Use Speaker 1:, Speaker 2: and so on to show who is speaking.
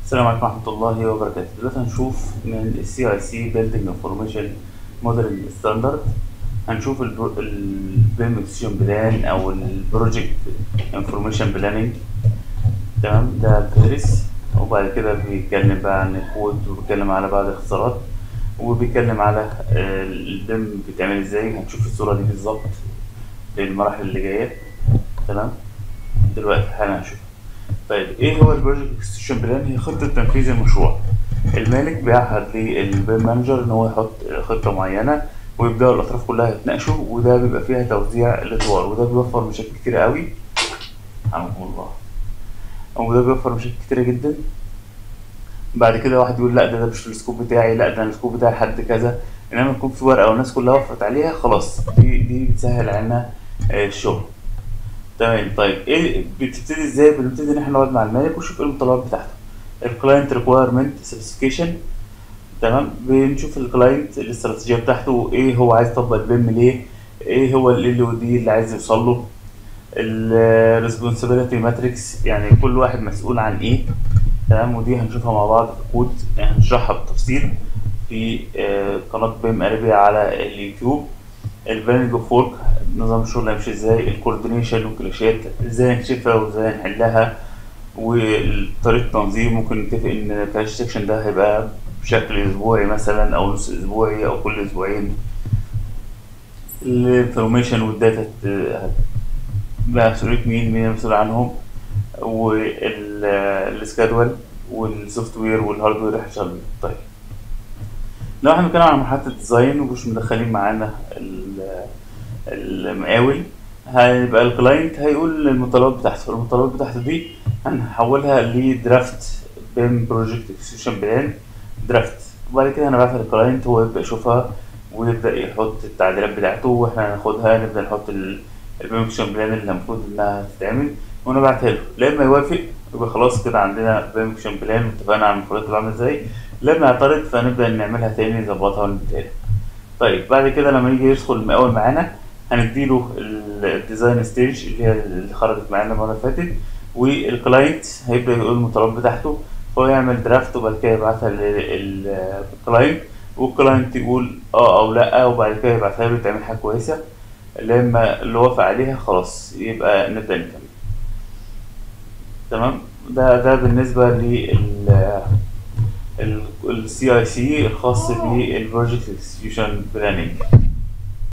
Speaker 1: السلام عليكم ورحمة الله وبركاته دلوقتي هنشوف من ال CIC Building Information Modeling Standard هنشوف ال BIM Execution Plan أو ال Project Information Planning تمام ده بيرس وبعد كده بيتكلم بقى عن الكود وبيتكلم على بعض الاختصارات وبيتكلم على البيم بيتعمل ازاي هنشوف الصورة دي بالظبط للمراحل اللي جاية تمام دلوقتي حالا هنشوف طيب ايه هو البروجكت اكستنشن بلان هي خطه تنفيذ المشروع المالك بيعهد للبيم مانجر ان هو يحط خطه معينه ويبداوا الاطراف كلها يتناقشوا وده بيبقى فيها توزيع الادوار وده بيوفر مشاكل كتيره قوي رحمكم الله وده بيوفر مشاكل كتيره جدا بعد كده واحد يقول لا ده ده مش السكوب بتاعي لا ده السكوب بتاعي لحد كذا انما يكون في ورقه والناس كلها وافقت عليها خلاص دي دي بتسهل علينا الشغل تمام طيب ايه بتبتدي ازاي بنبتدي ان احنا نقعد مع المالك ونشوف ايه المتطلبات بتاعته الكلاينت ريكويرمنت سبيسيفيكيشن تمام بنشوف الكلاينت الاستراتيجيه بتاعته ايه هو عايز يطبق البيم ليه ايه هو ال او دي اللي عايز يوصل له الريسبونسابيلتي ماتريكس يعني كل واحد مسؤول عن ايه تمام ودي هنشوفها مع بعض في كود يعني هنشرحها بالتفصيل في قناه بيم اربيا على اليوتيوب البلاننج اوف ورك نظام الشغل هيمشي ازاي الكوردينيشن والكلاشات ازاي نكشفها وازاي نحلها وطريقه التنظيم ممكن نتفق ان الكلاش سيكشن ده هيبقى بشكل اسبوعي مثلا او نص اسبوعي او كل اسبوعين الانفورميشن والداتا بقى مسؤولية مين مين المسؤول عنهم والسكادول والسوفت وير والهاردوير هيشتغل طيب لو احنا بنتكلم على مرحله الديزاين ومش مدخلين معانا المقاول هيبقى الكلاينت هيقول المتطلبات بتاعته المتطلبات بتاعته دي هنحولها لدرافت بيم بروجكت اكسكيوشن بلان درافت وبعد كده هنبعتها للكلاينت هو يبدا يشوفها ويبدا يحط التعديلات بتاعته واحنا هناخدها نبدا نحط البيم اكسكيوشن بلان اللي المفروض انها تتعمل ونبعتها له لما يوافق يبقى خلاص كده عندنا بيم اكسكيوشن بلان واتفقنا على المفروضات تبقى عامله ازاي لما يعترض فنبدا نعملها تاني نظبطها ونبتدي طيب بعد كده لما يجي يدخل المقاول معانا هنديله الديزاين ستيج اللي هي اللي خرجت معانا المره اللي فاتت والكلاينت هيبدا يقول المتطلبات بتاعته فهو يعمل درافت وبعد كده يبعتها للكلاينت والكلاينت يقول اه او لا وبعد كده يبعتها له تعمل حاجه كويسه لما اللي وافق عليها خلاص يبقى نبدا نكمل تمام ده ده بالنسبه لل السي اي سي الخاص بالبروجكت اكسكيوشن بلاننج